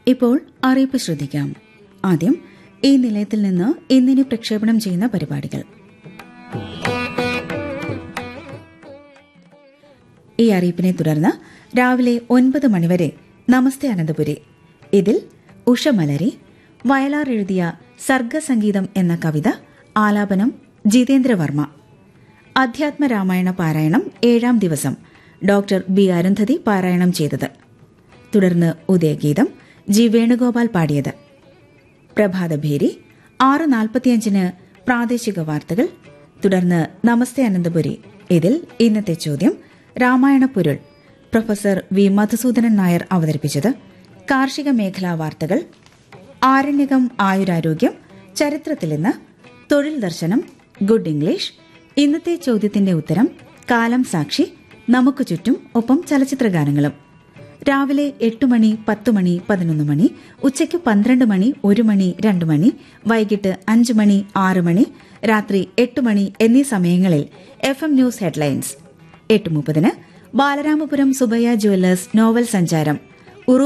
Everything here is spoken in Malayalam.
ഇപ്പോൾ അറിയിപ്പ് ശ്രദ്ധിക്കാം ആദ്യം ഈ നിലയത്തിൽ നിന്ന് ഇന്നിനി പ്രക്ഷേപണം ചെയ്യുന്ന പരിപാടികൾ ഈ അറിയിപ്പിനെ തുടർന്ന് രാവിലെ ഒൻപത് മണിവരെ നമസ്തേ അനന്തപുരി ഇതിൽ ഉഷമലരി വയലാർ എഴുതിയ സർഗസംഗീതം എന്ന കവിത ആലാപനം ജിതേന്ദ്രവർമ്മ അധ്യാത്മ രാമായണ പാരായണം ഏഴാം ദിവസം ഡോക്ടർ ബി അരുന്ധതി പാരായണം ചെയ്തത് തുടർന്ന് ഉദയഗീതം ജി വേണുഗോപാൽ പാടിയത് പ്രഭാതഭേരി ആറ് നാൽപ്പത്തിയഞ്ചിന് പ്രാദേശിക വാർത്തകൾ തുടർന്ന് നമസ്തേ അനന്തപുരി ഇതിൽ ഇന്നത്തെ ചോദ്യം രാമായണ പൊരുൾ പ്രൊഫസർ വി മധുസൂദനൻ നായർ അവതരിപ്പിച്ചത് കാർഷിക മേഖലാ വാർത്തകൾ ആരണ്യകം ആയുരാരോഗ്യം ചരിത്രത്തിൽ ഇന്ന് തൊഴിൽ ദർശനം ഗുഡ് ഇംഗ്ലീഷ് ഇന്നത്തെ ചോദ്യത്തിന്റെ ഉത്തരം കാലം സാക്ഷി നമുക്ക് ചുറ്റും ഒപ്പം ചലച്ചിത്രഗാനങ്ങളും രാവിലെ എട്ട് മണി പത്ത് മണി പതിനൊന്ന് മണി ഉച്ചയ്ക്ക് പന്ത്രണ്ട് മണി ഒരു മണി രണ്ട് മണി വൈകിട്ട് അഞ്ച് മണി ആറ് മണി രാത്രി എട്ട് മണി എന്നീ സമയങ്ങളിൽ എഫ് എം ന്യൂസ് ഹെഡ്ലൈൻസ് എട്ട് മുപ്പതിന് ബാലരാമപുരം സുബയ്യ ജുവല്ലേഴ്സ് നോവൽ സഞ്ചാരം